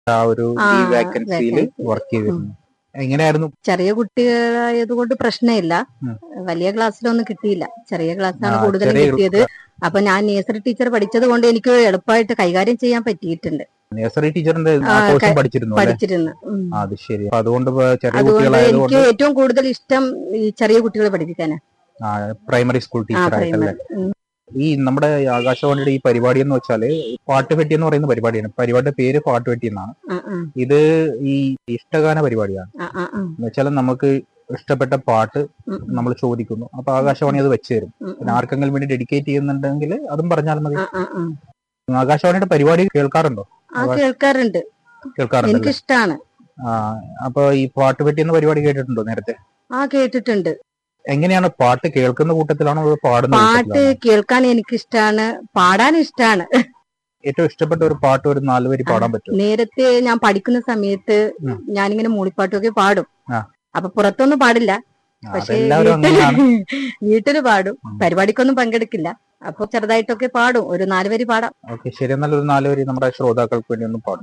ആ ഒരു ആ, ഈ വേക്കൻസിയിൽ vacancy. വർക്ക് ചെയ്തിരുന്നു എങ്ങനെയായിരുന്നു ചെറിയ കുട്ടികളായതുകൊണ്ട് പ്രശ്നമില്ല ഉം. വലിയ ക്ലാസ്സിലൊന്നും കിട്ടിയില്ല ചെറിയ ക്ലാസ്സിലാണ് ആ, കൂടുതലും ചെറിയ കിട്ടിയത് അപ്പൊ ഞാൻ നേഴ്സറി ടീച്ചർ പഠിച്ചത് കൊണ്ട് എനിക്ക് എളുപ്പമായിട്ട് കൈകാര്യം ചെയ്യാൻ പറ്റിയിട്ടുണ്ട് നഴ്സറി ടീച്ചറിന്റെ ആ, കോഴ്സും ക- പഠിച്ചിരുന്നു അല്ലെ പഠിച്ചിരുന്നു ഉം. അത് ശരി അപ്പൊ അതുകൊണ്ട് ഇപ്പൊ ചെറിയ അതുകൊണ്ട് കുട്ടികളായതുകൊണ്ട് എനിക്ക് ഏറ്റവും കൂടുതൽ ഇഷ്ടം ഈ ചെറിയ കുട്ടികളെ പഠിപ്പിക്കാനാ പ്രൈമറി സ്കൂൾ ആ ടീച്ചർ ആയിട്ടല്ലേ പ്രൈമറി ഉം. ഈ നമ്മുടെ ആകാശവാണിയുടെ ഈ പരിപാടി എന്ന് വെച്ചാല് പാട്ടുപെട്ടി എന്ന് പറയുന്ന പരിപാടിയാണ് പരിപാടിയുടെ പേര് പാട്ടുപെട്ടി എന്നാണ് ആ, ആ, ഇത് ഈ ഇഷ്ടഗാന പരിപാടിയാണ് ആ, ആ, ആ. എന്ന് വെച്ചാൽ നമുക്ക് ഇഷ്ടപ്പെട്ട പാട്ട് ഉം, ഉം, നമ്മൾ ചോദിക്കുന്നു അപ്പൊ ആകാശവാണി അത് വെച്ച് തരും ഉം, പിന്നെ ആർക്കെങ്കിലും വേണ്ടി ഡെഡിക്കേറ്റ് ചെയ്യുന്നുണ്ടെങ്കിൽ അതും പറഞ്ഞാൽ മതി ആ, ആ, ആ. ആകാശവാണിയുടെ പരിപാടി കേൾക്കാറുണ്ടോ ആ കേൾക്കാറുണ്ട് കേൾക്കാറുണ്ടല്ലേ എനിക്കിഷ്ടാണ് ആ അപ്പൊ ഈ പാട്ടുപെട്ടി എന്ന പരിപാടി കേട്ടിട്ടുണ്ടോ നേരത്തെ ആ കേട്ടിട്ടുണ്ട് എങ്ങനെയാണ് പാട്ട് കേൾക്കുന്ന കൂട്ടത്തിലാണോ അതോ പാടുന്ന പാട്ട് കൂട്ടത്തിലാണോ കേൾക്കാൻ എനിക്കിഷ്ടാണ് പാടാൻ ഇഷ്ടാണ് ഏറ്റവും ഇഷ്ടപ്പെട്ട ഒരു പാട്ട് ഒരു നാല് വരി പാടാൻ പറ്റും നേരത്തെ ഞാൻ പഠിക്കുന്ന സമയത്ത് ഉം. ഞാനിങ്ങനെ മൂളിപ്പാട്ടൊക്കെ പാടും ആ. അപ്പൊ പുറത്തൊന്നും പാടില്ല പക്ഷേ അതെല്ലാവരും വീട്ടില് അങ്ങനെയാണ് വീട്ടില് പാടും ഉം. പരിപാടിക്കൊന്നും പങ്കെടുക്കില്ല അപ്പൊ ചെറുതായിട്ടൊക്കെ പാടും ഒരു നാല് വരി പാടാം ഓക്കെ ശരി എന്നാൽ ഒരു നാല് വരി നമ്മുടെ ശ്രോതാക്കൾക്ക് വേണ്ടി ഒന്ന് പാടും